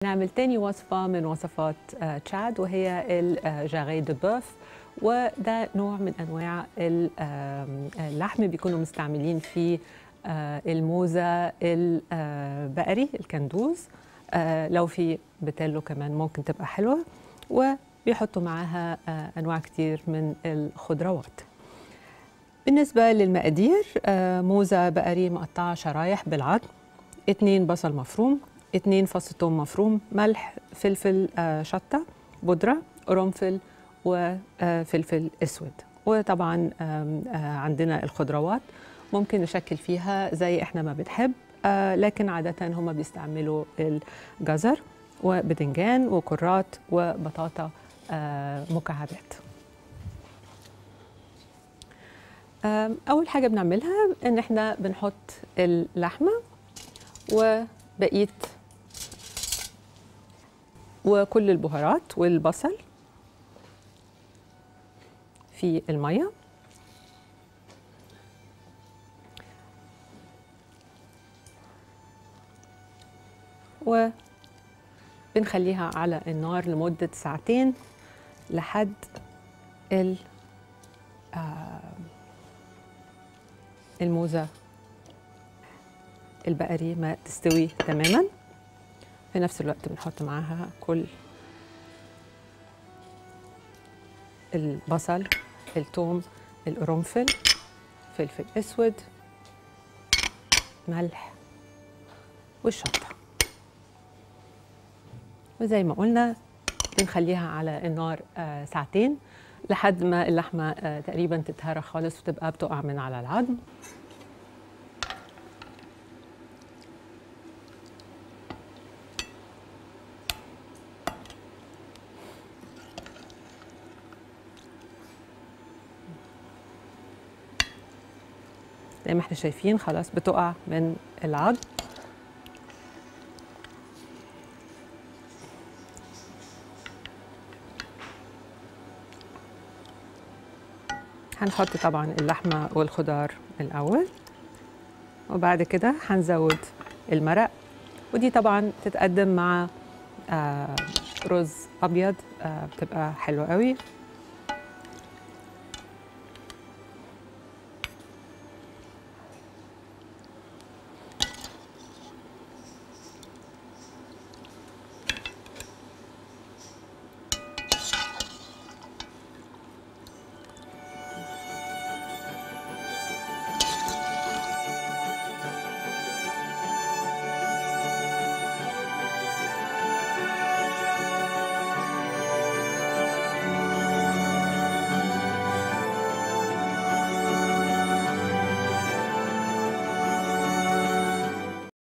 نعمل تاني وصفة من وصفات آه، تشاد وهي الجاغي دو بوف وده نوع من أنواع ال- آم، اللحم بيكونوا مستعملين فيه آه، الموزة البقري الكندوز آه، لو في بتلو كمان ممكن تبقى حلوة وبيحطوا معاها آه، أنواع كتير من الخضروات بالنسبة للمقادير آه، موزة بقري مقطعة شرايح بالعظم اتنين بصل مفروم اتنين فص ثوم مفروم ملح فلفل آه، شطة بودرة قرنفل وفلفل اسود وطبعا آم، آه، عندنا الخضروات ممكن نشكل فيها زي احنا ما بنحب آه، لكن عادة هم بيستعملوا الجزر وبدنجان وكرات وبطاطا آه، مكعبات آم، أول حاجة بنعملها إن إحنا بنحط اللحمة وبقية وكل البهارات والبصل في المية وبنخليها على النار لمدة ساعتين لحد ال آه، الموزة البقري ما تستوي تماما في نفس الوقت بنحط معاها كل البصل الثوم القرنفل فلفل اسود ملح والشطه وزي ما قلنا بنخليها على النار آه، ساعتين لحد ما اللحمه آه، تقريبا تتهرى خالص وتبقى بتقع من على العظم زي ما احنا شايفين خلاص بتقع من العظم هنحط طبعا اللحمة والخضار الأول وبعد كده هنزود المرق ودي طبعا تتقدم مع آه، رز أبيض آه، بتبقى حلوة قوي